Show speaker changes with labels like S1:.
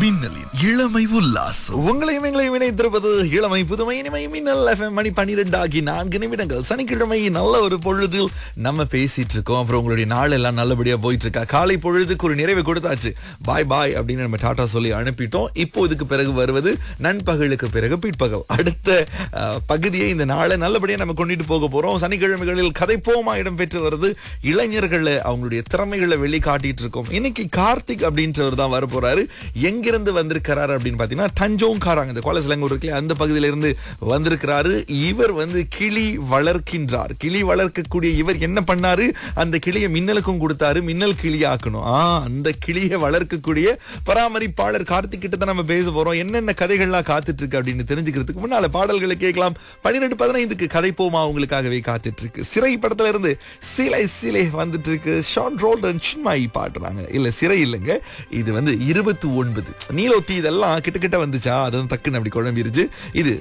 S1: மின்னலின் இளமை உல்லாசம்
S2: உங்களையும் எங்களையும் இணைத்திருப்பது இளமை புதுமை இனிமை மின்னல் எஃப்எம் மணி பன்னிரெண்டு ஆகி நான்கு நிமிடங்கள் சனிக்கிழமை நல்ல ஒரு பொழுதில் நம்ம பேசிட்டு இருக்கோம் அப்புறம் உங்களுடைய நாள் எல்லாம் நல்லபடியா போயிட்டு இருக்கா காலை பொழுதுக்கு ஒரு நிறைவை கொடுத்தாச்சு பாய் பாய் அப்படின்னு நம்ம டாடா சொல்லி அனுப்பிட்டோம் இப்போ இதுக்கு பிறகு வருவது நண்பகலுக்கு பிறகு பிற்பகல் அடுத்த அஹ், பகுதியை இந்த நாளை நல்லபடியா நம்ம கொண்டுட்டு போக போறோம் சனிக்கிழமைகளில் கதைப்போமா இடம் பெற்று வருது இளைஞர்கள் அவங்களுடைய திறமைகளை வெளி காட்டிட்டு இருக்கோம் இன்னைக்கு கார்த்திக் அப்படின்றவர் தான் வர போறாரு எங்கிருந்து வந்திருக்கிறாரு அப்படின்னு பாத்தீங்கன்னா தஞ்சோங்காராங்க இந்த கோலசிலங்கூர் இருக்குல்ல அந்த பகுதியில இருந்து வந்திருக்கிறாரு இவர் வந்து கிளி வளர்க்கின்றார் கிளி வளர்க்கக்கூடிய இவர் என்ன பண்ணாரு அந்த கிளியை மின்னலுக்கும் கொடுத்தாரு மின்னல் கிளியாக்கணும் ஆ அந்த கிளியை வளர்க்கக்கூடிய பராமரிப்பாளர் கார்த்திக் கிட்ட தான் நம்ம பேச போறோம் என்னென்ன கதைகள்லாம் காத்துட்டு இருக்கு அப்படின்னு தெரிஞ்சுக்கிறதுக்கு முன்னால பாடல்களை கேட்கலாம் பன்னிரெண்டு பதினைந்துக்கு கதை போமா உங்களுக்காகவே காத்துட்டு இருக்கு சிறை படத்துல இருந்து சிலை சிலை வந்துட்டு இருக்கு ஷான் ரோல்டன் சின்மாயி பாடுறாங்க இல்ல சிறை இல்லைங்க இது வந்து இருபத்தி ஒன்பது நீலோத்தி இதெல்லாம் கிட்ட கிட்ட வந்துச்சா அதான் டக்குன்னு அப்படி குழம்பிருச்சு இது